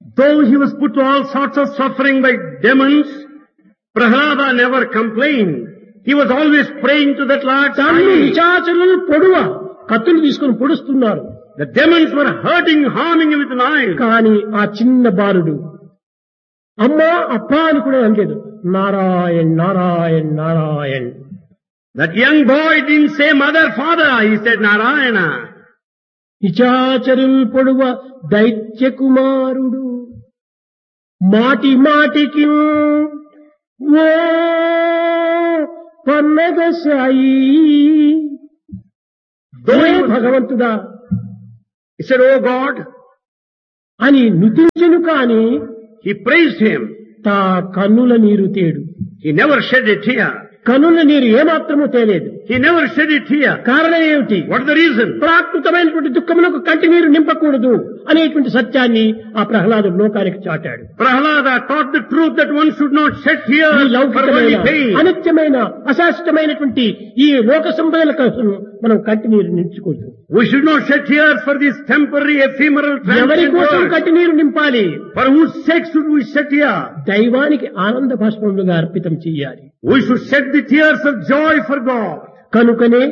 Though he was put to all sorts of suffering by demons, Prahlada never complained. He was always praying to that Lord. తన్ను Sai. నిశాచరులు పొడువ కత్తులు తీసుకుని పొడుస్తున్నారు The demons were hurting, harming him with knives. కానీ ఆ చిన్న బాలుడు అమ్మా అప్పా అని కూడా అనలేదు Narayan Narayan Narayan That young boy didn't say mother, father. He said Narayana. నిశాచరుల్ పొడువ దైత్య కుమారుడు మాటి మాటికి ఓ పన్నగ సాయి ఓ భగవంతుడా He said, Oh God. అని నుతించెను కాని He praised him. తా కన్నుల నీరు తేడు He never shed a tear. కన్నుల నీరు ఏమాత్రము తేలేదు He never shed a tear. కారణం ఏమిటి What is the reason? ప్రాకృతమైనటువంటి దుఃఖములకు కంటి నీరు నింపకూడదు అనేటువంటి సత్యాన్ని ఆ ప్రహ్లాదుడు లోకానికి చాటాడు Prahlada taught the truth that one should not shed ఈ tears for only లౌకికమైన pain. అనిత్యమైన అశాశ్వతమైనటువంటి ఈ లోక సంపదల కోసం మనం కంటి నీరు నించుకోవచ్చు We should not shed tears for this temporary, ephemeral, ఎవరి transient కోసం world. కంటి నీరు నింపాలి For whose sake should we shed tears? దైవానికి ఆనంద భాష్పములుగా అర్పితం చెయ్యాలి We should shed the tears of joy for God. కనుకనే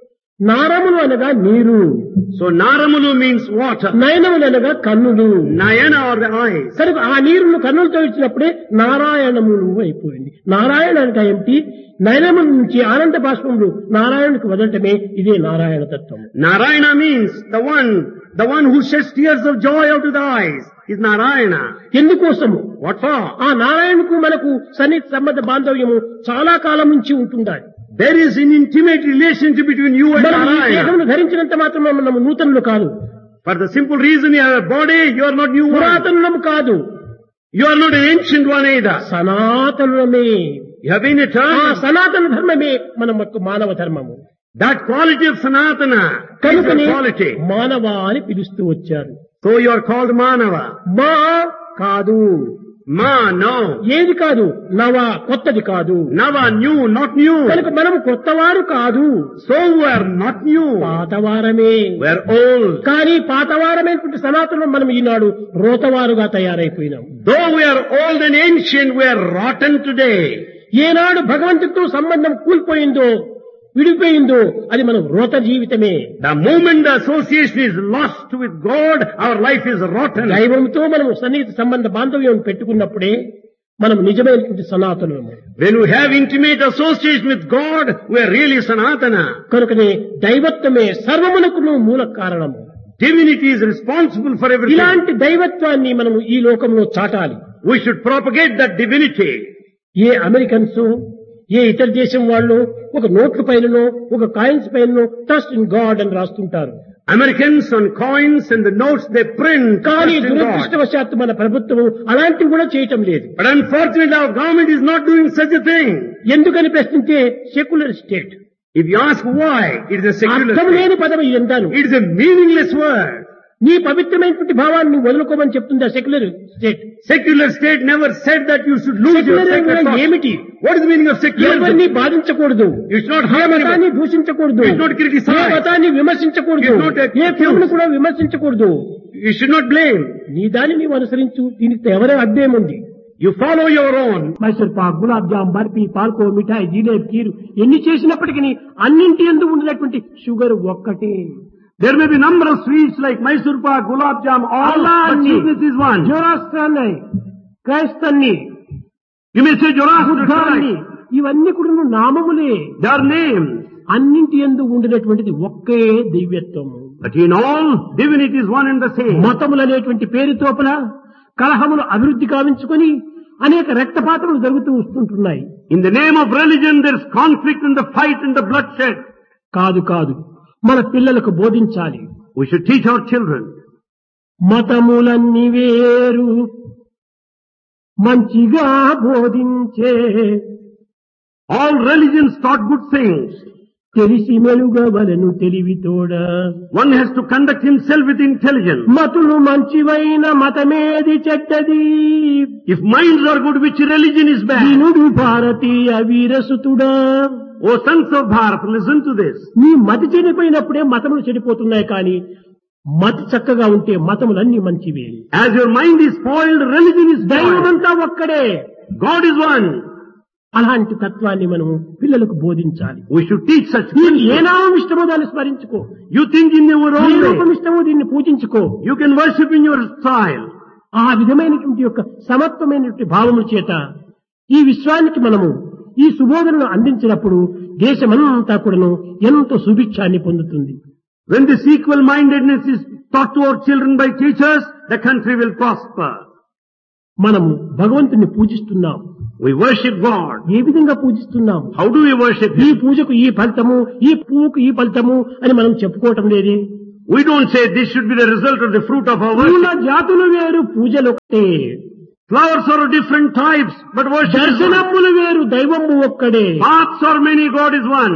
నారములు అనగా నీరు So Naramulu means water. నయనములు అనగా కన్నులు Nayana are the eyes. కనుక ఆ నీరును కన్నులతో ఇచ్చినప్పుడే నారాయణములు అయిపోయింది నారాయణ అంటే ఏమిటి నయనముల నుంచి ఆనంద బాష్పములు నారాయణకు వదలటమే ఇదే నారాయణ తత్వం Narayana means the one, the one who sheds tears of joy out of the eyes is Narayana. ఎందుకోసము What for? ఆ నారాయణకు మనకు సన్నిహిత సంబంధ బాంధవ్యము చాలా కాలం నుంచి ఉంటుండాలి There is an intimate relationship between you and మనం ఈ Narayana. దేహమును ధరించినంత మాత్రం మనం నూతనులు కాదు For the simple reason you have a body, you are not new one. పురాతనులము కాదు You are not an ancient one either. సనాతనులమే You have been ఆ eternal. సనాతన ధర్మమే మన యొక్క మానవ ధర్మము That quality of Sanatana is కనుకనే your quality. మానవ అని పిలుస్తూ వచ్చారు So you are called Manava. మా కాదు Ma, no. ఏది కాదు నవ కొత్తది కాదు Nava, new, not new. కనుక మనం కొత్తవారు కాదు So we are not new. పాతవారమే We are old. కానీ పాతవారమైనటువంటి సనాతనం మనం ఈనాడు రోతవారుగా తయారైపోయినాం Though we are old and ancient, we are rotten today. ఏనాడు భగవంతుడితో సంబంధం కూలిపోయిందో విడిపోయిందో అది మనం రోత జీవితమే The moment the association is lost with God, our life is rotten. దైవంతో మనం సన్నిహిత సంబంధ బాంధవ్యం పెట్టుకున్నప్పుడే మనం నిజమైనటువంటి సనాతనము When we have intimate association with God, we are really Sanatana. కనుకనే దైవత్వమే సర్వమునకును మూల కారణము Divinity is responsible for everything. ఇలాంటి దైవత్వాన్ని మనం ఈ లోకంలో చాటాలి We should propagate that divinity. ఏ అమెరికన్స్ ఏ ఇతర దేశం వాళ్ళు ఒక నోట్ల పైననో ఒక కాయిన్స్ పైననో ట్రస్ట్ ఇన్ గాడ్ అని రాస్తుంటారు Americans on coins and the notes they print కానీ trust in God. దురదృష్టవశాత్తు మన ప్రభుత్వం అలాంటివి కూడా చేయటం లేదు But unfortunately our government is not doing such a thing. ఎందుకని ప్రశ్నించే secular state If you ask why, it is a secular అర్థం state. లేని పదవి ఎంతాను It is a meaningless word. నీ పవిత్రమైనటువంటి భావాన్ని వదులుకోమని చెప్తుంది ఆ secular state Secular state never said that you should lose your secular sacred thoughts. ఏమిటి What is the meaning of ఎవరిని secularism? బాధించకూడదు You should not ఏ harm anyone. మతాన్ని దూషించకూడదు You should not criticize. ఏ మతాన్ని విమర్శించకూడదు You should not accuse. ఏ దేవుని కూడా విమర్శించకూడదు You should not blame. నీ దాన్ని నీవు అనుసరించు దీనికి ఎవరే అడ్డేముంది You follow your own. Mysore pak gulab jam barfi పాల్కో మిఠాయి జిలేబ్ కీరు ఎన్ని చేసినప్పటికీ అన్నింటి ఎందు ఉన్నటువంటి షుగర్ ఒక్కటే There may be number of sweets like Mysore pak, gulab jam, all, but sweetness is one. జోరాస్ట్రాన్ని క్రైస్తన్ని You may say Zoroaster, బుద్ధాన్ని ఇవన్నీ కూడా నామములే they are names. అన్నింటి ఎందు ఉండినటువంటిది ఒకే దివ్యత్వము But in all, divinity is one and the same. మతములు అనేటువంటి పేరుతోపల కలహములు అభివృద్ధి కావించుకొని అనేక రక్తపాతములు జరుగుతూ వస్తుంటున్నాయి In the name of religion, there is conflict and the fight and the bloodshed. కాదు కాదు మన పిల్లలకు బోధించాలి We should teach our children. మతములన్నీ వేరు మంచిగా బోధించే All religions taught good things. తెలిసి మెలుగవలను తెలివితోడ One has to conduct himself with intelligence. మతులు మంచివైన మతమేది చెడ్డది If minds are good, which religion is bad? వినుడు భారతీయ వీరసుతుడా O sons of Bharat, listen to this. నీ మతి చెడిపోయినప్పుడే మతములు చెడిపోతున్నాయి కానీ మతి చక్కగా ఉంటే మతములన్నీ మంచివే As your mind is spoiled, religion is spoiled. దైవమంతా ఒక్కడే God is one. అలాంటి తత్వాన్ని మనము పిల్లలకు బోధించాలి We should teach such నీకు ఏ things. నామం ఇష్టమో దాన్ని స్మరించుకో You think in your A own రూపం way. ఇష్టమో దీన్ని పూజించుకో You can worship in your style. ఆ విధమైనటువంటి యొక్క సమత్వమైనటువంటి భావము చేత ఈ విశ్వానికి మనము ఈ సుబోధనను అందించినప్పుడు దేశమంతా కూడాను ఎంతో సుభిక్షాన్ని పొందుతుంది When this equal mindedness is taught to our children by teachers, the country will prosper. మనము భగవంతుని పూజిస్తున్నాం We worship God. ఏ విధంగా పూజిస్తున్నాం How do we worship ఈ Him? పూజకు ఈ ఫలితము ఈ పువ్వుకు ఈ ఫలితము అని మనం చెప్పుకోవటం లేదే We don't say this should be the result of the fruit of our పూల worship. జాతులు వేరు పూజలు ఒకటే Flowers are of different types, but worship is one. దర్శనములు వేరు దైవము ఒక్కడే Paths are many, God is one.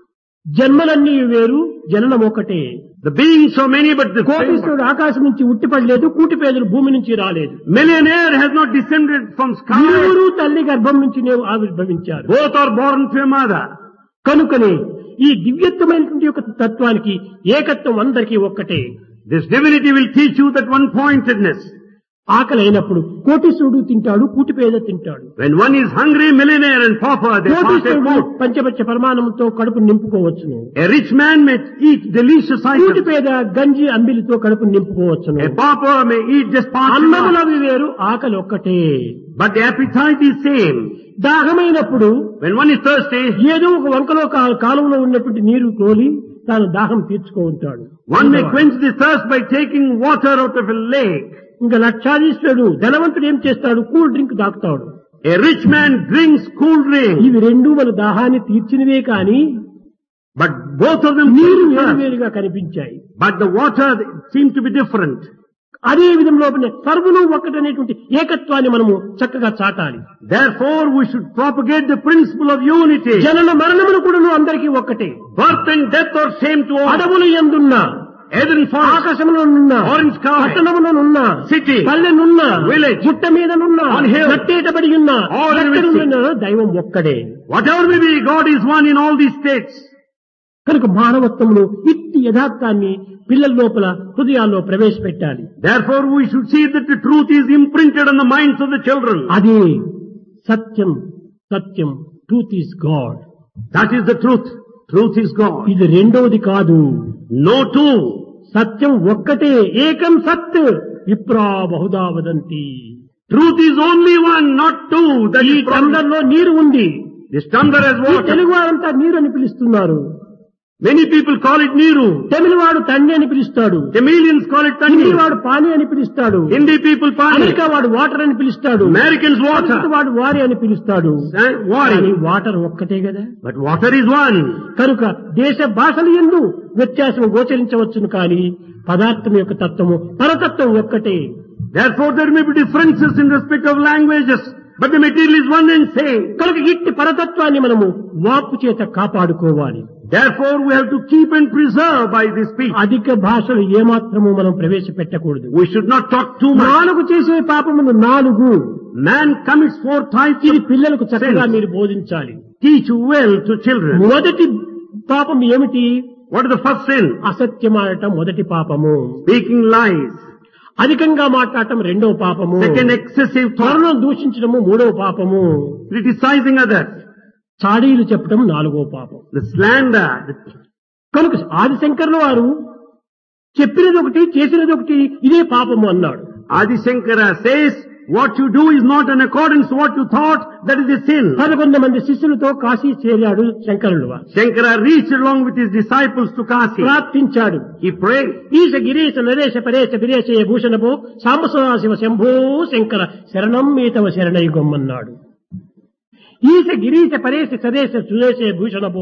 జన్మలన్నీ వేరు జననం ఒకటే The beings are many, but the కోటీశ్వరుడు ఆకాశం నుంచి ఉట్టిపడలేదు కూటిపేదలు భూమి నుంచి రాలేదు millionaire has not descended from sky. ఇరువురు తల్లి గర్భం నుంచి నేను ఆవిర్భవించారు Both are born to a mother. కనుకనే ఈ దివ్యత్వమైనటువంటి యొక్క తత్వానికి ఏకత్వం అందరికీ ఒక్కటే This divinity will teach you that one pointedness. ఆకలి అయినప్పుడు కోటీశ్వరుడు తింటాడు కూటిపేద తింటాడు When one is hungry, millionaire and pauper, they pass a కోటీశ్వరుడు food. పంచపచ్చ పరిమాణంతో కడుపు నింపుకోవచ్చును A rich man may eat delicious items. కూటిపేద గంజి అంబిలితో కడుపు నింపుకోవచ్చును A pauper may eat just parts of అన్నములవి వేరు ఆకలి ఒక్కటే But the appetite is same. దాహమైనప్పుడు When one is thirsty, ఏదో ఒక వంకలో కా- కాలువలో ఉన్నటువంటి నీరు కోలి తాను దాహం తీర్చుకో ఉంటాడు one may quench the thirst by taking water out of a lake. ఇంకా లక్షాధీశ్వరుడు ధనవంతుడు ఏం చేస్తాడు కూల్ డ్రింక్ దాకుతాడు A rich man drinks cool drink. ఇవి రెండు మన దాహాన్ని తీర్చినవే కాని But both of them నీరు feel వేరు thirst. వేరుగా కనిపించాయి But the water seem to be different. అదే విధంలో సర్వులు ఒక్కటనేటువంటి ఏకత్వాన్ని మనము చక్కగా చాటాలి Therefore, we should propagate the principle of unity. జనన మరణములు కూడా అందరికీ ఒక్కటే Birth and death are same to all. అడవులు ఎందున్నా Eden forest, ఆకాశంలోనున్నా Orange sky, పట్టణములోనున్నా city, పల్లెనున్నా Village, గుట్ట మీదనున్నా on hill, కట్టేటబడి ఉన్నా all in ఎక్కడున్నా దైవం ఒక్కడే whatever may be, God is one in all these states. కనుక మానవత్వంలో ఇట్టి యథార్థాన్ని పిల్లల లోపల హృదయాల్లో ప్రవేశపెట్టాలి Therefore, we should see that the truth is imprinted on the minds of the children. అదే సత్యం సత్యం truth is God That is the truth. Truth is God. ఇది రెండవది కాదు No two. సత్యం ఒక్కటే ఏకం సత్ విప్రా Bahuda వదంతి Truth is only one, not two. That ఈ is problem. టందర్లో నీరు ఉంది This tumbler has ఈ water. తెలుగు వారంతా నీరు అని పిలుస్తున్నారు Many people call it Niru. తమిళ వాడు తండ్రి అని పిలుస్తాడు Tamilians call it Hindi Tandi. వాడు పాని అని పిలుస్తాడు Hindi people Pani. అమెరికా వాడు వాటర్ అని పిలుస్తాడు Americans సంస్కృత water. వాడు వారి అని పిలుస్తాడు Eh, కానీ Wari. వాటర్ ఒక్కటే కదా But water is one. కనుక దేశ భాషలు ఎందు వ్యత్యాసం గోచరించవచ్చును కానీ పదార్థం యొక్క తత్వము పరతత్వం ఒక్కటే Therefore, there may be differences in respect of languages, but the material is one and same. కనుక ఇట్టి పరతత్వాన్ని మనము వాక్కు చేత కాపాడుకోవాలి Therefore, we have to keep and preserve by this speech. అధిక భాషలు ఏమాత్రము మనం ప్రవేశపెట్టకూడదు We should not talk too much. నాలుగు చేసే పాపములు నాలుగు Man commits four types ఇది of పిల్లలకు చక్కగా sins. మీరు బోధించాలి Teach well to children. మొదటి పాపం ఏమిటి What is the first sin? అసత్యమాడటం మొదటి పాపము Speaking lies. అధికంగా మాట్లాడటం రెండవ పాపము Second, excessive thought. త్వరలో దూషించడము మూడవ పాపము Criticizing others. చాడీలు చెప్పడం నాలుగో పాపం The slander. The కనుక ఆదిశంకర్ల వారు చెప్పినది ఒకటి చేసినది ఒకటి ఇదే పాపము అన్నాడు Adi Shankara says, what you do is not in accordance to what you thought, that is a sin. పదకొండు మంది శిష్యులతో కాశీ చేరాడు శంకరుడు వారు. Shankara reached along with his disciples to Kasi. ప్రార్థించాడు He prayed. ఈశ గిరీశ నరేశ పరేశ విరేశయ భూషణభో సాంబసదాశివ శంభో శంకర శరణం మీతవ శరణయుగమ్మన్నాడు ఈశ గిరీశ పరేశ సరేశ సురేశయ భూషణభో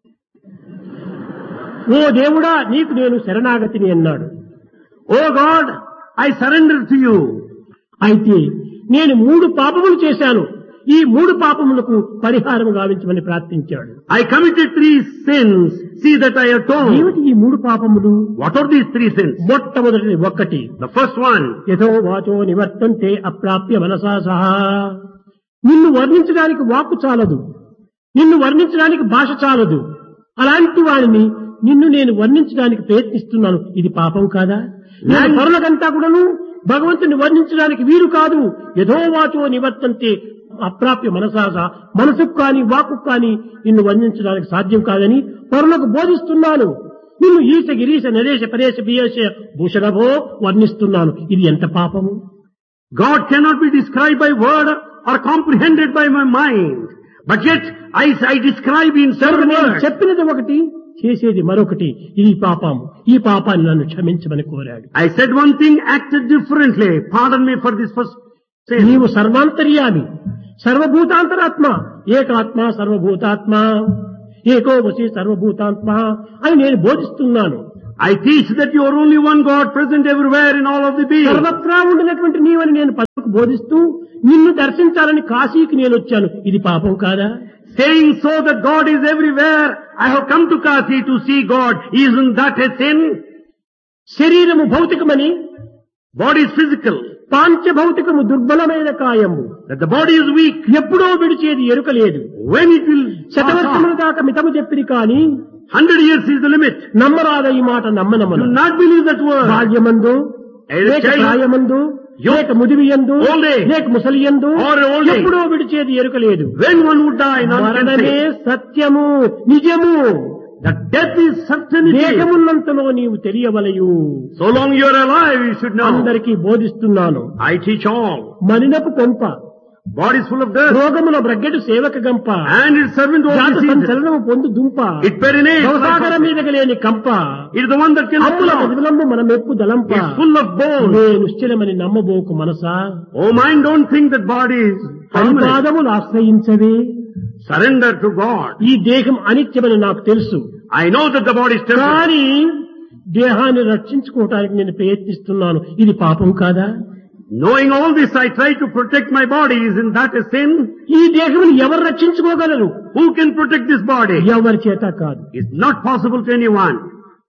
ఓ దేవుడా నీకు నేను శరణాగతిని అన్నాడు Oh God, I surrender to you. అయితే నేను మూడు పాపములు చేశాను ఈ మూడు పాపములకు పరిహారం గావించమని ప్రార్థించాడు I committed three sins. See that I atone. ఏమిటి ఈ మూడు పాపములు What are these three sins? మొట్టమొదటిది ఒక్కటి The first one, యథో వాచో నివర్తంతే అప్రాప్య మనసా సహా నిన్ను వర్ణించడానికి వాక్కు చాలదు నిన్ను వర్ణించడానికి భాష చాలదు అలాంటి వాడిని నిన్ను నేను వర్ణించడానికి ప్రయత్నిస్తున్నాను ఇది పాపం కాదా నేను పరులకంతా కూడాను భగవంతుని వర్ణించడానికి వీలు కాదు యథోవాచో నివర్తంతే అప్రాప్య మనసాస మనసుకు కాని వాక్కు కాని నిన్ను వర్ణించడానికి సాధ్యం కాదని పరులకు బోధిస్తున్నాను నిన్ను ఈశ గిరీశ నరేశ పరేశ బియేశ భూషణభో వర్ణిస్తున్నాను ఇది ఎంత పాపము God cannot be described by word or comprehended by my mind. But yet, I, I describe in కనుక several నేను words. చెప్పినది ఒకటి చేసేది మరొకటి ఇది పాపం ఈ పాపాన్ని నన్ను క్షమించమని కోరాడు I said one thing, acted differently. Pardon me for this first sin. నీవు సర్వాంతర్యామి సర్వభూతాంతరాత్మ ఏకాత్మ సర్వభూతాత్మ ఏకో వసి సర్వభూతాత్మ అని నేను బోధిస్తున్నాను I teach that you are only one God present everywhere in all of the beings. సర్వత్రా ఉండినటువంటి నీవని నేను పలుకు బోధిస్తూ నిన్ను దర్శించాలని కాశీకి నేను వచ్చాను ఇది పాపం కాదా Saying so that God is everywhere, I have come to Kasi to see God. Isn't that a sin? శరీరము భౌతికమని Body is physical. పాంచభౌతికము దుర్బలమైన కాయము That the body is weak. ఎప్పుడో విడిచేది ఎరుక లేదు When it will pass శతవర్షముల on. దాకా మితము చెప్పిరి కాని Hundred years is the limit. నమ్మరాద ఈ మాట Do నమ్మనమ్మను not believe that word. బాల్యమందు As a లేక child, ప్రాయమందు youth, లేక ముదివియందు old age, లేక ముసలియందు or old age. ఎప్పుడో విడిచేది ఎరుక లేదు When one would die, none can మరణమే say. సత్యము నిజము That death is certainty. దేహమున్నంతలో నీవు తెలియవలయు So long you are alive, you should know. అందరికీ బోధిస్తున్నాను I teach all. మలినపు కొంప Body is full of dirt. రోగముల బ్రగ్గెడు సేవక గంప And its servant జాత all diseases. సంచలనము పొందు దుంప It perinates. భవసాగర like- మీదకి లేని కంప It is the one that can అమ్ముల flow. విధులంబు మన మెప్పు దలంప It's full of bones. నే నిశ్చలమని నమ్మబోకు మనసా Oh mind, don't think that body is permanent. పరిపాదములు ఆశ్రయించవే Surrender to God. ఈ దేహం అనిత్యమని నాకు తెలుసు I know that the body is temporary. కానీ దేహాన్ని రక్షించుకోవటానికి నేను ప్రయత్నిస్తున్నాను ఇది పాపం కాదా Knowing all this, I try to protect my body. Isn't that a sin? ఈ దేహమును ఎవరు రక్షించుకోగలరు Who can protect this body? ఎవరి చేత కాదు It's not possible to anyone.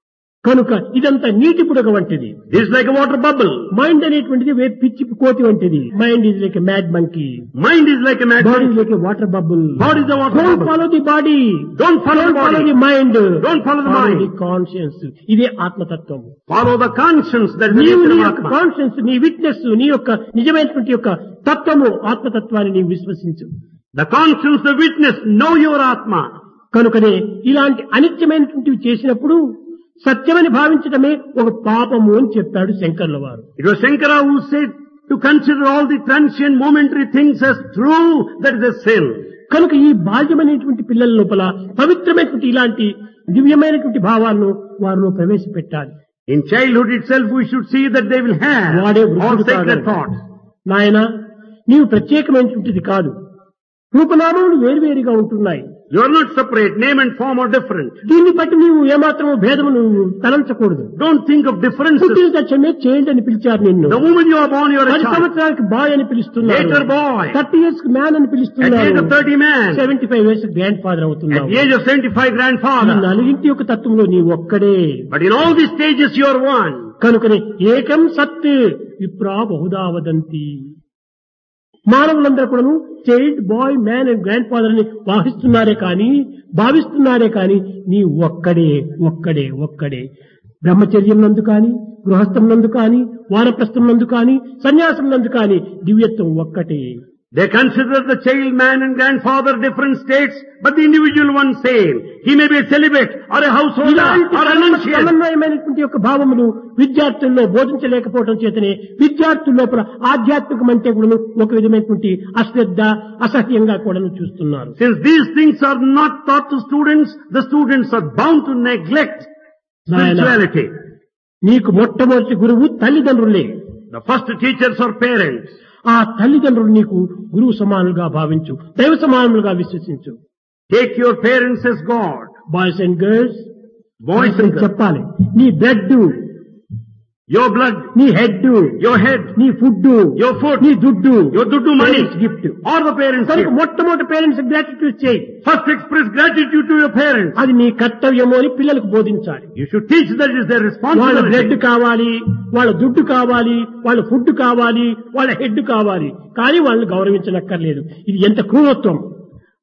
కనుక ఇదంతా నీటి పుడక వంటిది This is like a water bubble. Mind అనేటువంటిది వే పిచ్చి కోతి వంటిది mind is like mad monkey Mind is like a body magnet. Like water bubble Body is a water don't bubble. Follow the body Don't follow the follow the body. Mind Don't follow the mind. The conscience ఇదే ఆత్మతత్వం Follow the conscience that is the నీవు nature నీ of యొక్క Atma. Conscience నీ witness నీ యొక్క నిజమైనటువంటి యొక్క తత్వము ఆత్మతత్వాన్ని నీవు విశ్వసించు The conscience, the witness, know your Atma. కనుకనే ఇలాంటి అనిత్యమైనటువంటివి చేసినప్పుడు సత్యమని భావించడమే ఒక పాపము అని చెప్పాడు శంకర్ల వారు It was Shankara who said to consider all the transient momentary things as true, that is a sin. కనుక ఈ బాల్యమైనటువంటి పిల్లల లోపల పవిత్రమైనటువంటి ఇలాంటి దివ్యమైనటువంటి భావాలను వారిలో ప్రవేశపెట్టాలి In childhood itself, we should see that they will have వాడే all వృద్ధుడు sacred కాగలడు. thoughts. నాయన నీవు ప్రత్యేకమైనటువంటిది కాదు రూపనామములు వేరువేరుగా ఉంటున్నాయి You are not separate. Name and form are different. దీన్ని బట్టి నీవు ఏమాత్రము భేదము నువ్వు తలంచకూడదు Don't think of differences. పుట్టిన తక్షణమే చైల్డ్ అని పిలిచారు నిన్ను The moment you are born, you are a పది child. సంవత్సరానికి బాయ్ అని పిలుస్తున్నారు Later boy. Thirty years man అని At the age పిలుస్తున్నారు of 30 man. Seventy five years grandfather At అవుతున్నావు the age of 75, ఈ grandfather. నలుగింటి యొక్క తత్వంలో నీ ఒక్కడే But in all these stages, you are one. కనుకనే ఏకం సత్ విప్రా బహుదా వదంతి మానవులందరూ కూడాను child boy man and grandfather అని భావిస్తున్నారే కానీ భావిస్తున్నారే కానీ నీ ఒక్కడే ఒక్కడే ఒక్కడే బ్రహ్మచర్యం నందు కానీ గృహస్థం నందు కానీ వానప్రస్థం నందు కానీ సన్యాసం నందు కానీ దివ్యత్వం ఒక్కటే They consider the child, man and grandfather different states, but the individual one same. He may be a celibate or a householder ఇలాంటి or a సమన్వ- renunciant. సమన్వయమైనటువంటి యొక్క భావములు విద్యార్థుల్లో బోధించలేకపోవడం చేతనే విద్యార్థుల లోపల ఆధ్యాత్మికం అంటే కూడా ఒక విధమైనటువంటి అశ్రద్ధ అసహ్యంగా కూడా చూస్తున్నారు Since these things are not taught to students, the students are bound to neglect Nayana. spirituality. నీకు మొట్టమొదటి గురువు తల్లిదండ్రులే The first teachers are parents. ఆ తల్లిదండ్రులు నీకు గురువు సమానులుగా భావించు దైవ సమానులుగా విశ్వసించు Take your parents as God. Boys and girls Boys and girls. చెప్పాలి నీ బ్లడ్ Your blood, నీ హెడ్ your head, నీ ఫుడ్ your food, నీ దుడ్డు your dudu money, gift or the parents కనుక gift. మొట్టమొదటి పేరెంట్స్ గ్రాటిట్యూడ్ చేయి First express gratitude to your parents. అది నీ కర్తవ్యము అని పిల్లలకు బోధించాలి You should teach that is their వాళ్ళ బ్లడ్ responsibility. కావాలి వాళ్ళ దుడ్డు కావాలి వాళ్ళ ఫుడ్ కావాలి వాళ్ళ హెడ్ కావాలి కానీ వాళ్ళని గౌరవించనక్కర్లేదు ఇది ఎంత క్రూరత్వం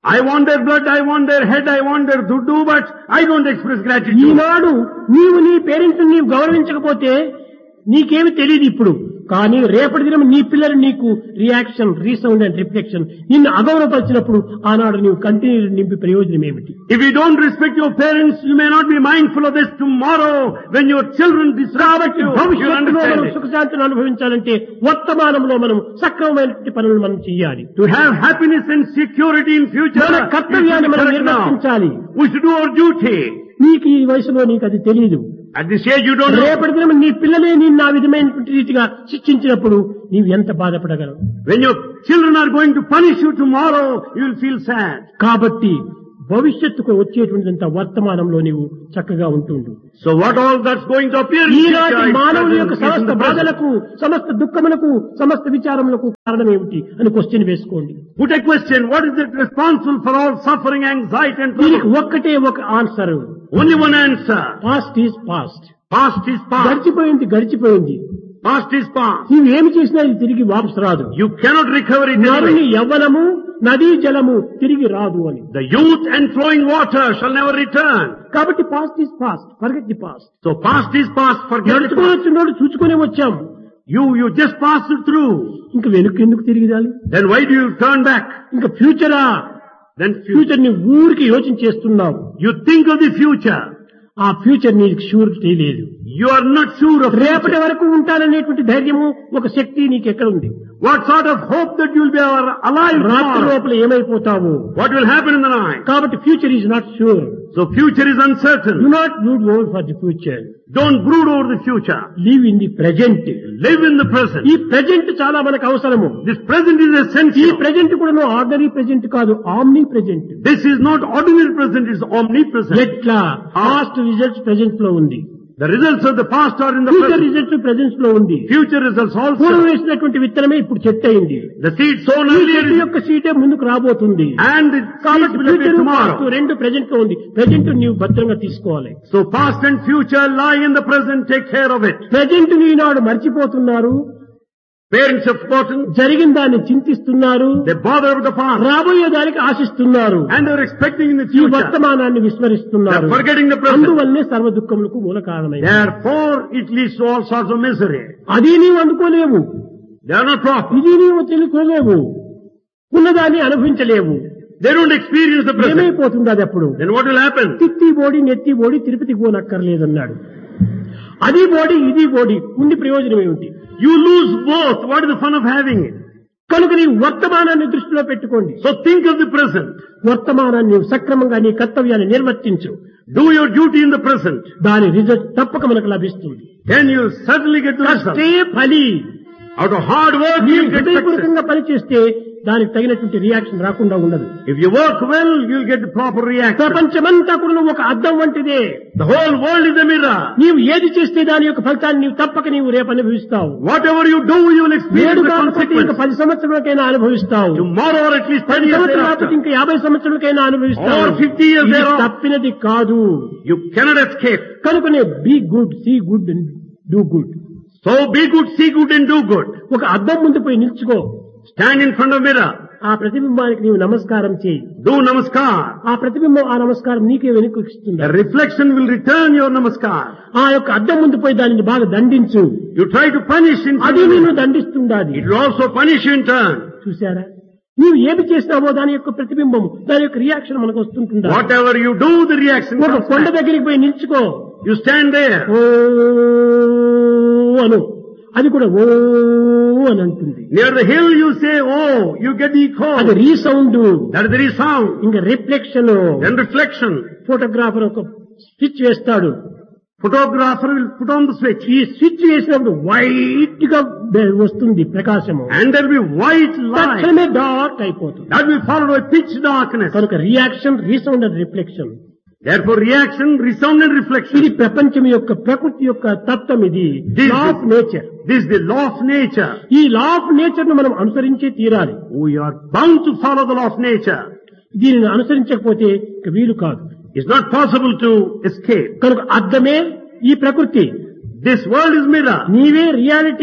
I want their blood, I want their head, I want their dudu, but I don't express gratitude. ఈనాడు నీవు నీ పేరెంట్స్ నీవు గౌరవించకపోతే నీకేమి తెలియదు ఇప్పుడు కానీ రేపటి దినం నీ పిల్లలు నీకు రియాక్షన్ రీసౌండ్ అండ్ రిఫ్లెక్షన్ నిన్ను అగౌరవపరిచినప్పుడు ఆనాడు నీవు కంటిన్యూ నింపి ప్రయోజనం ఏమిటి If you don't respect your parents, you may not be mindful of this tomorrow when your children disrespect you. You'll భవిష్యత్తులో మనం understand it. సుఖశాంతిని అనుభవించాలంటే వర్తమానంలో మనం సక్రమమైనటువంటి పనులు మనం చేయాలి To have happiness and security in future, మన we should కర్తవ్యాన్ని మనం correct now. నిర్వర్తించాలి We should do our duty. నీకు ఈ వయసులో నీకు అది తెలియదు At this age, you don't know. రేపటి దినం నీ పిల్లలే నిన్ను ఆ విధమైనటువంటి రీతిగా శిక్షించినప్పుడు నీవు ఎంత బాధపడగలవు When your children are going to punish you tomorrow, you will feel sad. కాబట్టి భవిష్యత్తుకు వచ్చేటువంటింత వర్తమానంలో నీవు చక్కగా ఉంటుండు So what all that's going to appear in ఈనాటి future is మానవుని present, యొక్క is in సమస్త the present. బాధలకు సమస్త దుఃఖములకు సమస్త విచారములకు కారణం ఏమిటి అని క్వశ్చన్ వేసుకోండి Put a question, what is it responsible for all suffering, anxiety and దీనికి trouble? ఒక్కటే ఒక answer Only one answer. Past is past Past is past. గడిచిపోయింది గడిచిపోయింది Past is past. నీవు ఏమి చేసినా ఇది తిరిగి వాపసు రాదు You cannot recover it నరుని anyway. యవ్వనము నదీ జలము తిరిగి రాదు అని The youth and flowing water shall never return. కాబట్టి past is past forget the past So past is past, forget it. నడుచుకొని వచ్చినోడు చూసుకునే వచ్చాం You, you just passed it through. ఇంకా వెనక్కి ఎందుకు తిరిగి రాలి Then why do you turn back? ఇంకా ఫ్యూచరా Then future. ఫ్యూచర్ ని ఊరికి యోచన చేస్తున్నావు You think of the future. ఆ ఫ్యూచర్ నీకు షూరిటీ లేదు You are not sure of రేపటి future. వరకు ఉంటాననేటువంటి ధైర్యము ఒక శక్తి నీకు ఎక్కడ ఉంది What sort of hope that you will be alive రాత్రి tomorrow? లోపల ఏమైపోతావు What will happen in the night? కాబట్టి future is not sure So future is do uncertain. Not brood over for the future Don't brood over the future. Live in the present Live in the present. ఈ present చాలా మనకు అవసరము This present is ఈ essential. Present కూడా ordinary present కాదు omnipresent This is not ordinary present, it's omnipresent. ఎట్లా past results present లో ఉంది The results of the past are in the future present. Results presence లో ఉంది Future results పూర్వం also. వేసినటువంటి విత్తనమే ఇప్పుడు చెట్టు అయింది The seed sown ఈ earlier చెట్టు is- యొక్క సీటే ముందుకు రాబోతుంది and the seeds కాబట్టి will appear ఫ్యూచర్ tomorrow. రెండు ప్రెజెంట్ లో ఉంది ప్రెజెంట్ నీవు భద్రంగా తీసుకోవాలి So past and future lie in the present, take care of it. Present ఈనాడు మర్చిపోతున్నారు Parents have forgotten, జరిగిన దాన్ని చింతిస్తున్నారు they bother with the past రాబోయే దానికి ఆశిస్తున్నారు and they're expecting in the ఈ future. వర్తమానాన్ని విస్మరిస్తున్నారు They're forgetting the present. అందువల్లనే సర్వ దుఃఖములకు మూల కారణమైంది Therefore, it leads to all sorts of misery. అది నీవు అందుకోలేవు They are not proper. ఇది నీవు తెలుసుకోలేవు ఉన్నదాన్ని అనుభవించలేవు They don't experience the present. ఏమైపోతుంది అది అప్పుడు Then what will happen? తిత్తి బోడి నెత్తి బోడి తిరుపతికి పోనక్కర్లేదన్నాడు అది బోడి ఇది బోడి ఉండి ప్రయోజనం ఏమిటి You lose both. What is the fun of having it? కనుక నీ వర్తమానాన్ని దృష్టిలో పెట్టుకోండి So think of the present. వర్తమానాన్ని నీవు సక్రమంగా నీ కర్తవ్యాన్ని నిర్వర్తించు Do your duty in the present. దాని రిజల్ట్ తప్పక మనకు లభిస్తుంది Then you'll certainly get the result. కష్టే ఫలి Out of hard work, నీవు you'll get success. హృదయపూర్వకంగా పనిచేస్తే దానికి తగినటువంటి రియాక్షన్ రాకుండా ఉండదు If you work well, you'll get the proper reaction. ప్రపంచమంతా కూడా నువ్వు ఒక అద్దం వంటిదే The whole world is a mirror. నీవు ఏది చేస్తే దాని యొక్క ఫలితాన్ని నీవు తప్పక నీవు రేపు అనుభవిస్తావు Whatever you do, you will experience నేడు the కాకపోతే ఇంకా consequence. పది సంవత్సరాలకైనా అనుభవిస్తావు Tomorrow or at least 10 పది years సంవత్సరాలు thereafter. కాకపోతే ఇంకా యాభై సంవత్సరాలకైనా అనుభవిస్తావు Or 50 years ఇది thereafter. తప్పినది కాదు You cannot escape. కనుకనే be good see good and do good So be good, see good and do good. ఒక అద్దం ముందు పోయి నిల్చుకో Stand in front of mirror. ఆ ప్రతిబింబానికి నీవు నమస్కారం చేయి Do namaskar. ఆ ప్రతిబింబం ఆ నమస్కారం నీకే వెనక్కి ఇస్తుంది The reflection will return your namaskar. ఆ యొక్క అద్దం ముందు పోయి దానిని బాగా దండించు You try to punish in front అది of నిన్ను mirror. దండిస్తుండాది It will also punish you in turn. చూసారా నీవు ఏమి చేస్తావో దాని యొక్క ప్రతిబింబం దాని యొక్క రియాక్షన్ మనకు వస్తుంటుందా Whatever you do, the reaction ఒక comes కొండ back. దగ్గరికి పోయి నిల్చుకో You stand there. ఓ అను అది కూడా ఓ అని అంటుంది Near the hill you say, oh, you get the echo. అది resound That is the resound. ఇంకా రిఫ్లెక్షన్ Then reflection. ఫోటోగ్రాఫర్ ఒక స్విచ్ వేస్తాడు Photographer will put on the switch. ఈ స్విచ్ వేసినప్పుడు వైట్ గా బె- వస్తుంది ప్రకాశము And there will be white light. తక్షణమే డార్క్ అయిపోతుంది That will follow by pitch darkness. కనుక reaction resound and reflection Therefore reaction, resound and reflection. ఇది ప్రపంచం యొక్క ప్రకృతి యొక్క తత్వం ఇది This law is- of nature This is the law of nature. ఈ లా ఆఫ్ నేచర్ ను మనం అనుసరించే తీరాలి We are bound to follow the law of nature. దీనిని అనుసరించకపోతే ఇక వీలు కాదు It's not possible to escape. కనుక అర్థమే ఈ ప్రకృతి This world is mirror. నీవే రియాలిటీ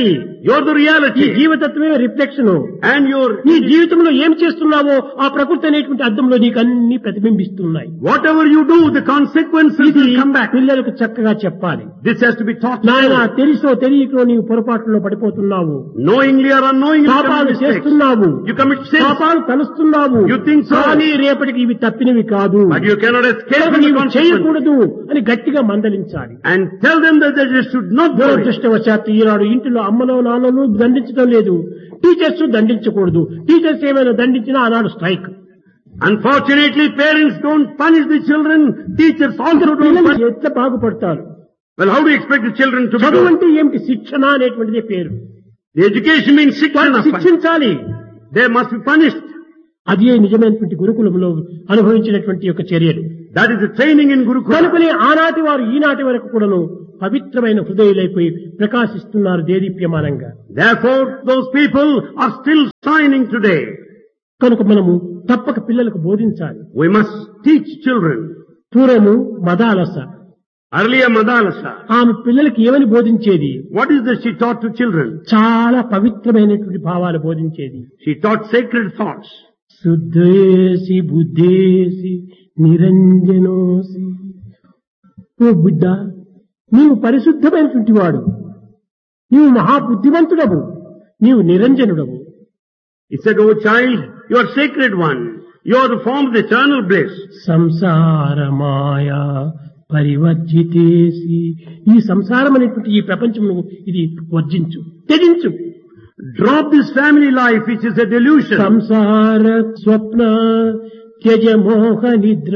You're the ఈ reality. జీవతత్వమే రిఫ్లెక్షన్ And your, నీ జీవితంలో ఏం చేస్తున్నావో ఆ ప్రకృతి అనేటువంటి అర్థంలో నీకు అన్ని ప్రతిబింబిస్తున్నాయి whatever you do, the consequences ఇది will come back. పిల్లలకు చక్కగా చెప్పాలి This has to be taught to నాయన them. తెలుసో తెలియకో నీవు పొరపాటులో పడిపోతున్నావు Knowingly or unknowingly, you పాపాలు commit mistakes. చేస్తున్నావు You commit sins, పాపాలు తలుస్తున్నావు You think so? కానీ రేపటికి ఇవి తప్పినవి కాదు but you cannot escape కనుక from the నీవు consequences. చేయకూడదు అని గట్టిగా మందలించాలి And tell them that they should not do it. దురదృష్టవశాత్తు ఈనాడు ఇంటిలో అమ్మలో నాన్నను దండించడం లేదు టీచర్స్ దండించకూడదు టీచర్స్ ఏమైనా దండించినా ఆనాడు strike Unfortunately, parents don't punish the children. Teachers also don't పిల్లలు punish. ఎట్లా బాగుపడతారు Well, how do you expect the children to be చదువు good? అంటే ఏమిటి శిక్షణ అనేటువంటిదే పేరు The education means వాళ్ళు siksha. శిక్షించాలి They must be punished. అదే నిజమైనటువంటి గురుకులంలో అనుభవించినటువంటి యొక్క చర్యలు That is the training in Gurukula. కనుకనే ఆనాటి వారు ఈనాటి వరకు కూడాను పవిత్రమైన హృదయులైపోయి ప్రకాశిస్తున్నారు దేదీప్యమానంగా Therefore, those people are still shining today. కనుక మనము తప్పక పిల్లలకు బోధించాలి We must teach children. పూర్వము మదాలస Earlier Madalasa. ఆమె పిల్లలకి ఏమని బోధించేది What is that she taught to children? చాలా పవిత్రమైనటువంటి భావాలు బోధించేది She taught sacred thoughts. శుద్ధేసి బుద్ధేసి నిరంజనోసి ఓ బిడ్డ నీవు పరిశుద్ధమైనటువంటి వాడు నీవు మహాబుద్ధివంతుడవు నీవు నిరంజనుడవు He said, Oh child, you are sacred one. You are the form of the eternal bliss. సంసార మాయా పరివర్జితేసి ఈ సంసారం అనేటువంటి ఈ ప్రపంచం ఇది వర్జించు త్యజించు Drop this family life which is a delusion. సంసార స్వప్న త్యజ మోహ నిద్ర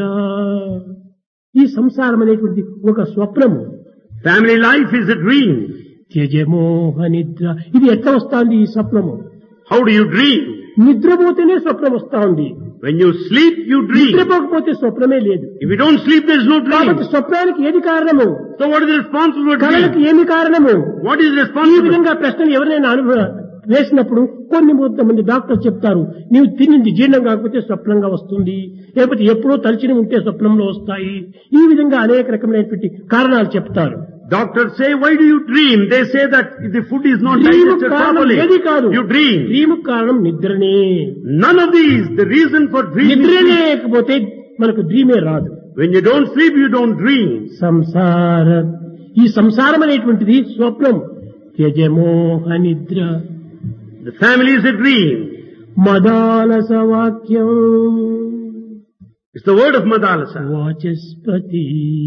ఈ సంసారం అనేటువంటి ఒక స్వప్నము Family life is a dream. త్యజ మోహ నిద్ర ఇది ఎట్లా వస్తాంది ఈ స్వప్నము How do you dream? నిద్రపోతేనే స్వప్నం వస్తా ఉంది When you sleep, you dream. నిద్రపోకపోతే స్వప్నమే లేదు If you don't sleep, there is no కాబట్టి dream. స్వప్నానికి ఏది కారణము So what is the responsible for కళలకు dream? ఏమి కారణము What is ఈ responsible? విధంగా ప్రశ్నలు ఎవరైనా అనుభవ వేసినప్పుడు కొన్ని మంది డాక్టర్ చెప్తారు నీవు తినింది జీర్ణం కాకపోతే స్వప్నంగా వస్తుంది లేకపోతే ఎప్పుడో తలిచిన ఉంటే స్వప్నంలో వస్తాయి ఈ విధంగా అనేక రకమైనటువంటి కారణాలు చెప్తారు Doctors say, why do you dream? They say that if the food is not డ్రీము digested కారణం properly, ఏది కాదు you dream. డ్రీము కారణం నిద్రనే None of these. The reason for dream నిద్ర is sleep. లేకపోతే మనకు డ్రీమే రాదు When you don't sleep, you don't dream. సంసార ఈ సంసారం అనేటువంటిది స్వప్నం త్యజమోహ నిద్ర The family is a dream. Madalasa వాక్యం It's the word of Madalasa. Vachaspati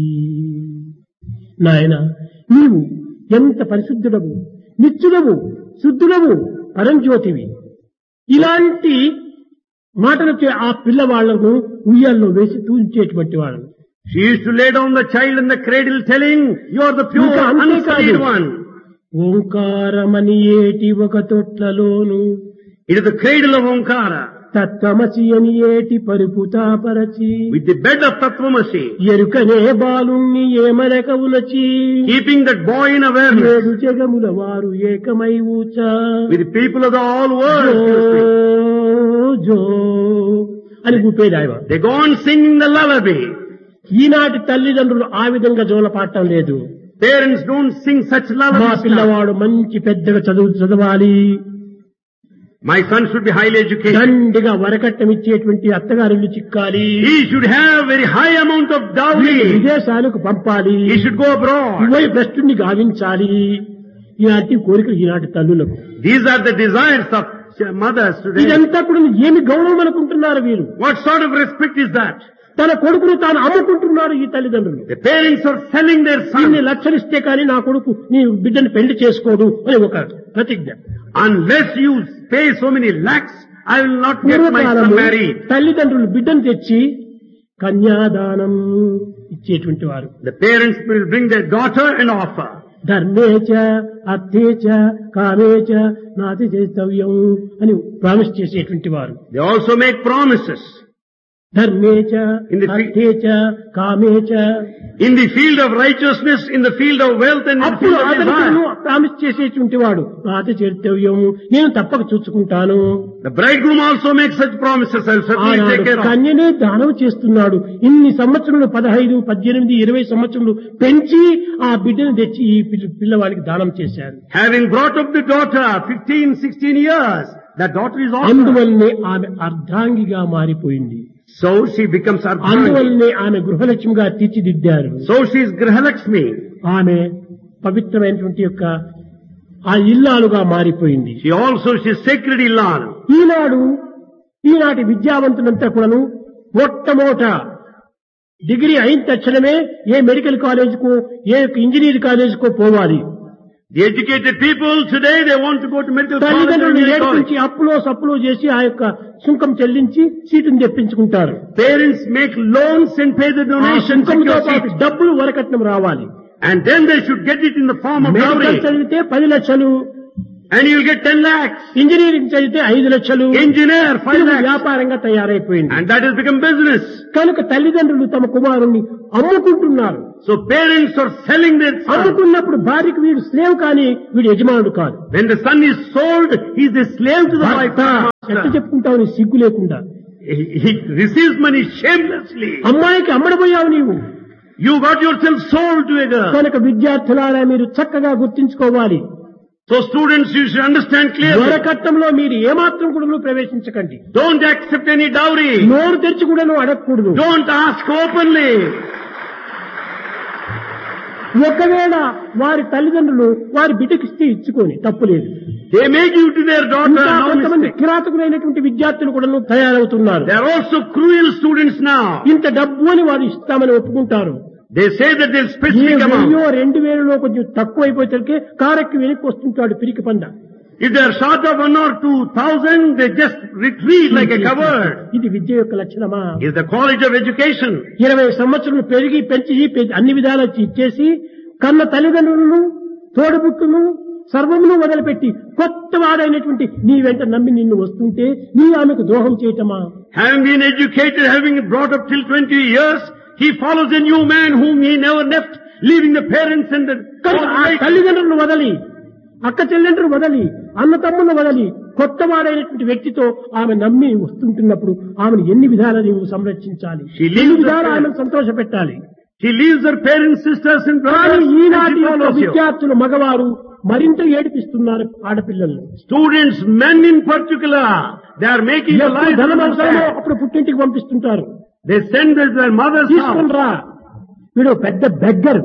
నాయన నీవు ఎంత పరిశుద్ధుడవు నిత్యుడవు శుద్ధుడవు పరంజ్యోతివి ఇలాంటి మాటలతో ఆ పిల్లవాళ్లను ఉయ్యాల్లో వేసి తూల్చేటువంటి వాళ్ళను She used to lay down the child in the cradle telling, you are the pure, ఇంకా అంతేకాదు. unsullied one. ఓంకారమని ఏటి ఒక తొట్లలోను It is the cradle of Omkara. తత్వమసి అని ఏటి పరుపుతాపరచి With the bed of Tatvamasi. ఎరుకనే బాలుణ్ణి ఏమనక ఉలచి Keeping that boy in awareness. ఏడు జగముల వారు ఏకమై ఊచ With the people of the all world. జో, జో అని ఊపేది ఆయన They go on singing the lullaby. ఈనాటి తల్లిదండ్రులు ఆ విధంగా జోలపాడటం లేదు Parents don't sing such మా lullabies. now. పిల్లవాడు మంచి పెద్దగా చదువు చదవాలి My son should be highly educated. దండిగా వరకట్నం ఇచ్చేటువంటి అత్తగారిల్లు చిక్కాలి He should have very high amount of dowry. విదేశాలకు పంపాలి He should go abroad. ఇవై భ్రష్టుని గావించాలి ఇలాంటి కోరికలు ఈనాటి తల్లులకు These are the desires of mothers today. ఇదంతా కూడా ఏమి గౌరవం అనుకుంటున్నారు వీరు What sort of respect is that? తన కొడుకును తాను అమ్ముకుంటున్నారు ఈ తల్లిదండ్రులు The parents are selling their ఇన్ని son. లక్షలు ఇస్తే కానీ నా కొడుకు నీ బిడ్డను పెళ్లి చేసుకోడు అని ఒక ప్రతిజ్ఞ Unless you pay so many lakhs, I will not get my son పూర్వకాలము married. తల్లిదండ్రులు బిడ్డను తెచ్చి కన్యాదానం ఇచ్చేటువంటి వారు The parents will bring their daughter and offer. ధర్మేచ అర్థేచ కామేచ నాతి చేస్తవ్యం అని ప్రామిస్ చేసేటువంటి వారు They also make promises. ధర్మేచ In the fi- అర్థేచ కామేచ In the field of righteousness, in the field of wealth and in the అప్పుడు field of అతను desire. Promise చేసేటువంటి వాడు నాత చేర్తవ్యము నేను తప్పక చూసుకుంటాను The bridegroom also makes such promises. I'll certainly take ఆనాడు care of. కన్యనే దానం చేస్తున్నాడు ఇన్ని సంవత్సరములు పదహైదు పద్దెనిమిది ఇరవై సంవత్సరములు పెంచి ఆ బిడ్డను తెచ్చి ఈ పిల్ల- పిల్లవాడికి దానం చేశారు Having brought up the daughter, 15, 16 years, that daughter is also. అందువల్లనే ఆమె అర్ధాంగిగా మారిపోయింది So she becomes Ardhangi. అందువల్లనే ఆమె గృహలక్ష్మిగా తీర్చిదిద్దారు So she is Grihalakshmi. ఆమె పవిత్రమైనటువంటి యొక్క ఆ ఇల్లాలుగా మారిపోయింది She also, she is sacred Ilan. ఈనాడు ఈనాటి విద్యావంతులంతా కూడాను మొట్టమొదట డిగ్రీ అయిన తక్షణమే ఏ మెడికల్ కాలేజీకో ఏ ఇంజనీర్ కాలేజీకో పోవాలి The educated people today, they want to go to medical college. or తల్లిదండ్రులు engineering college. ఏడ్పించి అప్పులో సప్పులో చేసి ఆ యొక్క సుంకం చెల్లించి సీటును తెప్పించుకుంటారు Parents make loans and pay the ఆ donations. సుంకంతో secure పాటు seats. డబ్బులు వరకట్నం రావాలి And then they should get it in the form of medical dowry. చదివితే పది లక్షలు And you'll get 10 lakhs. Engineering చదివితే ఐదు లక్షలు Engineer, 5 ఇది lakhs. వ్యాపారంగా తయారైపోయింది And that has become business. కనుక తల్లిదండ్రులు తమ కుమారుణ్ణి అమ్ముకుంటున్నారు So parents are selling their son. అమ్ముకున్నప్పుడు భార్యకు వీడు స్లేవ్ కానీ వీడు యజమానుడు కాదు When the son is sold, he is a slave to the wife. భర్త ఎట్లా చెప్పుకుంటావు నీ సిగ్గు లేకుండా He, he receives money shamelessly. అమ్మాయికి అమ్మడపోయావు నీవు You got yourself sold to a girl. కనుక విద్యార్థులారా మీరు చక్కగా గుర్తించుకోవాలి So students, you should understand clearly. వరకట్నంలో మీరు ఏమాత్రం కూడా ప్రవేశించకండి Don't accept any dowry. నోరు తెరిచి కూడా అడగకూడదు Don't ask openly. ఒకవేళ వారి తల్లిదండ్రులు వారి బిడ్డకిస్తే ఇచ్చుకొని తప్పులేదు They may give to their daughter ఇంకా no కొంతమంది mistake. కిరాతకులైనటువంటి విద్యార్థులు కూడా తయారవుతున్నారు They are also cruel students now. ఇంత డబ్బు అని వారు ఇస్తామని ఒప్పుకుంటారు They say that they'll A specific వెయ్యో amount. రెండు వేలలో కొంచెం తక్కువ అయిపోతే కారెక్కి వెనక్కి వస్తుంటాడు పిరికి పంద If they are short of one or two thousand, they just retreat like a coward. ఇది విద్య యొక్క లక్షణమా Is the quality of education. ఇరవై సంవత్సరాలు పెరిగి పెంచి పె- అన్ని విధాలు ఇచ్చేసి కన్న తల్లిదండ్రులను తోడుబుట్టును సర్వమును వదిలిపెట్టి కొత్త వాడైనటువంటి నీ వెంట నమ్మి నిన్ను వస్తుంటే నీ ఆమెకు ద్రోహం చేయటమా Having been educated, having brought up till 20 years, he follows a new man whom he never left, leaving the parents and the కనుక ఆ తల్లిదండ్రులను వదలి అక్క చెల్లెండ్రులు వదలి అన్న తమ్ములను వదలి కొత్త వాడైనటువంటి వ్యక్తితో ఆమె నమ్మి వస్తుంటున్నప్పుడు ఆమెను ఎన్ని విధాలు నీవు సంరక్షించాలి She lives ఎన్ని with విధాలు her- ఆమెను సంతోష పెట్టాలి She leaves her parents, sisters and కానీ brothers. and ఈనాటి she యొక్క follows you. విద్యార్థులు మగవారు మరింత ఏడిపిస్తున్నారు ఆడపిల్లలను Students, men in particular, they are making the ఎప్పుడు life ధనం of అవసరమో sad. అప్పుడు పుట్టింటికి పంపిస్తుంటారు They send their their mother's తీసుకుని house. రా వీడు పెద్ద beggar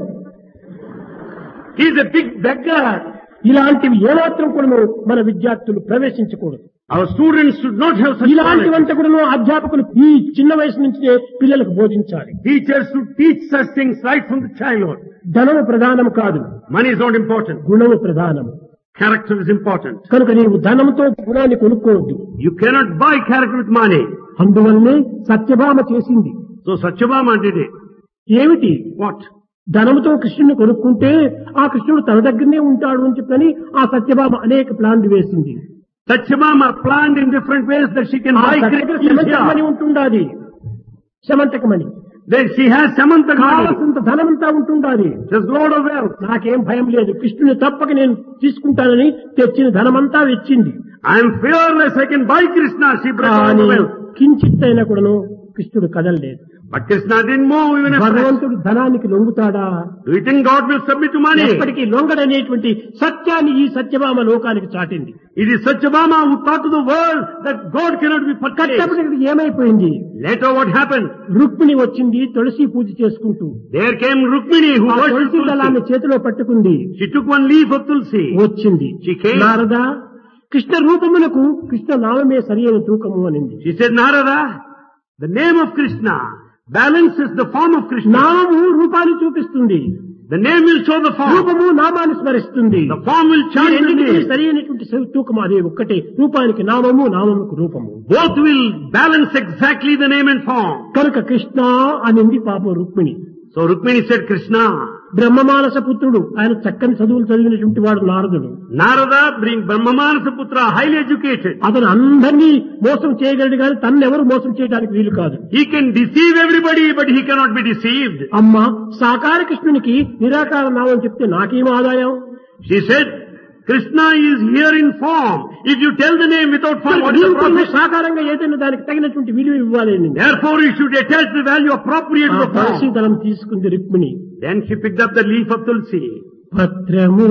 He is a big beggar. ఇలాంటివి ఏమాత్రం కూడా మన విద్యార్థులు ప్రవేశించకూడదు Our students should not have such qualities. ఇలాంటివంతా కూడా అధ్యాపకులు ఈ చిన్న వయసు నుంచే పిల్లలకు బోధించాలి Teachers should teach such things right from the childhood. ధనము ప్రధానం కాదు Money is not important. గుణము ప్రధానం Character is important. కనుక నీవు ధనంతో గుణాన్ని కొనుక్కోవద్దు You cannot buy character with money. అందువల్లనే సత్యభామ చేసింది So Satyabhama did it. ఏమిటి What? ధనముతో కృష్ణుని కొనుక్కుంటే ఆ కృష్ణుడు తన దగ్గరనే ఉంటాడు అని చెప్పని ఆ సత్యభామ అనేక ప్లాన్లు వేసింది Satyabhama planned in different ways that she can ఆ buy దగ్గర Krishna. శమంతకమని ఉంటుండాది శమంతకమని Then she has Samantha money. కావలసినంత ధనమంతా ఉంటుండాది She has load of wealth. నాకేం భయం లేదు కృష్ణుని తప్పక నేను తీసుకుంటానని తెచ్చిన ధనమంతా వెచ్చింది I am fearless. I can buy Krishna. She brought all the కానీ wealth. కించిత్ అయినా కూడాను కృష్ణుడు కదలలేదు But Krishna didn't move even a fraction. భగవంతుడు ధనానికి లొంగుతాడా Do you think God will submit to money? ఎప్పటికీ లొంగడనేటువంటి సత్యాన్ని ఈ సత్యభామ లోకానికి చాటింది It is Satyabhama who taught to the world that God cannot be purchased. కట్టప్పటికి ఏమైపోయింది Later what happened? రుక్మిణి వచ్చింది తులసి పూజ చేసుకుంటూ There came Rukmini who ఆ worshipped తులసి దళాన్ని Tulsi. చేతిలో పట్టుకుంది She took one leaf of Tulsi. వచ్చింది She came. నారద కృష్ణ రూపమునకు కృష్ణ నామమే సరి అయిన తూకము అనింది She said, Narada, the name of Krishna balances the form of Krishna. నామము రూపాన్ని చూపిస్తుంది The name will show the form. రూపము నామాన్ని స్మరిస్తుంది The form will ఈ chant the రెండింటికి name. సరి అయినటువంటి తూకము అదే ఒక్కటే రూపానికి నామము నామముకు రూపము Both will balance exactly the name and form. కనుక కృష్ణ అనింది పాపం Rukmini So Rukmini said, Krishna. బ్రహ్మమానస పుత్రుడు ఆయన చక్కని చదువులు చదివినటువంటి వాడు నారదుడు Narada being Brahmamanasa Putra, highly educated. అతను అందరినీ మోసం చేయగలడు కానీ తన్నెవరు మోసం చేయడానికి వీలు కాదు He can deceive everybody, but he cannot be deceived. అమ్మ సాకార కృష్ణునికి నిరాకార నామం చెప్తే నాకేం ఆదాయం She said, Krishna is here in form. If you tell the name without form, what is the నీవు కూడా profit? సాకారంగా ఏదైనా దానికి తగినటువంటి విలువ ఇవ్వాలి అని. Therefore, you should attach the value appropriate ఆ to the తులసి form. దళం తీసుకుంది Rukmini Then she picked up the leaf of Tulsi. పత్రము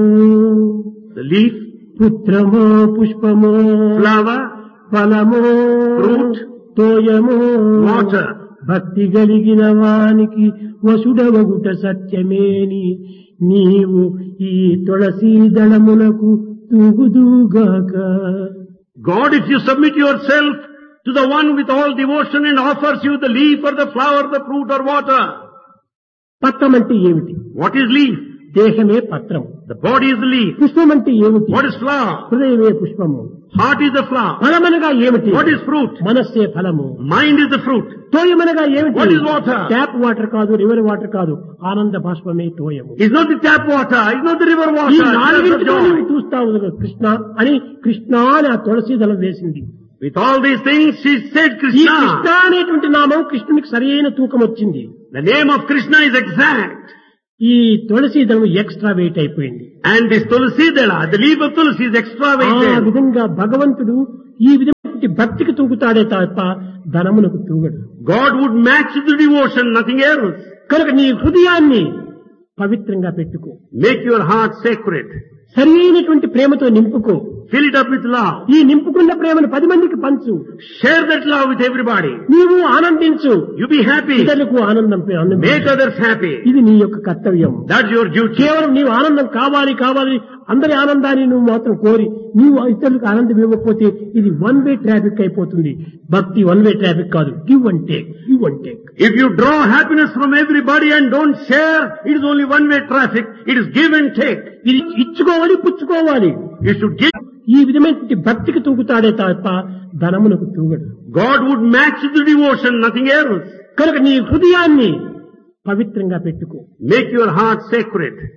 The leaf, పుత్రము పుష్పము flower, ఫలము Fruit. తోయము water. భక్తి కలిగిన వానికి వసుడవగుట సత్యమేని నీవు ఈ Tulsi దళమునకు తూగుదుగాక God, if you submit yourself to the one with all devotion and offers you the leaf or the flower, the fruit or water. పత్రం అంటే ఏమిటి What is leaf? దేహమే పత్రం The body is the leaf. పుష్పం అంటే ఏమిటి What is flower? హృదయమే పుష్పము Heart is the flower. ఫలమనగా ఏమిటి What is fruit? మనస్సే ఫలము Mind is the fruit. తోయమనగా ఏమిటి What is water? Tap water కాదు రివర్ వాటర్ కాదు ఆనంద బాష్పమే తోయము It's not the tap water. It's not the river ఈ water. It's not నాలుగింటితో joy. నువ్వు చూస్తావు కదా కృష్ణ అని కృష్ణ అని ఆ తులసి దళం వేసింది With all these things, she said ఈ కృష్ణ Krishna. అనేటువంటి నామం కృష్ణునికి సరైన తూకం వచ్చింది The name of Krishna is exact. ఈ తులసి దళం ఎక్స్ట్రా వెయిట్ అయిపోయింది And this Tulsi Dala, the leaf of Tulsi is extra ఆ weighted. విధంగా భగవంతుడు ఈ విధమైన భక్తికి తూగుతాడే తప్ప ధనమునకు తూగడు God would match the devotion, nothing else. కనుక నీ హృదయాన్ని పవిత్రంగా పెట్టుకో Make your heart sacred. సరి అయినటువంటి ప్రేమతో నింపుకో Fill it up with love. ఈ నింపుకున్న ప్రేమను పది మందికి పంచు Share that love with everybody. నీవు ఆనందించు You be happy. ఇతరులకు ఆనందం ఆనందం. Make others happy. ఇది నీ యొక్క కర్తవ్యం That's your duty. కేవలం నీవు ఆనందం కావాలి కావాలి అందరి ఆనందాన్ని నువ్వు మాత్రం కోరి నీవు ఇతరులకు ఆనందం ఇవ్వకపోతే ఇది వన్ వే ట్రాఫిక్ అయిపోతుంది భక్తి వన్ వే ట్రాఫిక్ కాదు give and take give and take If you draw happiness from everybody and don't share, it is only one way traffic. It is give and take. ఇది ఇచ్చుకోవాలి పుచ్చుకోవాలి You should give. ఈ విధమైన భక్తికి తూగుతాడే తప్ప ధనమునకు తూగడు God would match the devotion, nothing else. కనుక నీ హృదయాన్ని పవిత్రంగా పెట్టుకో Make your heart sacred.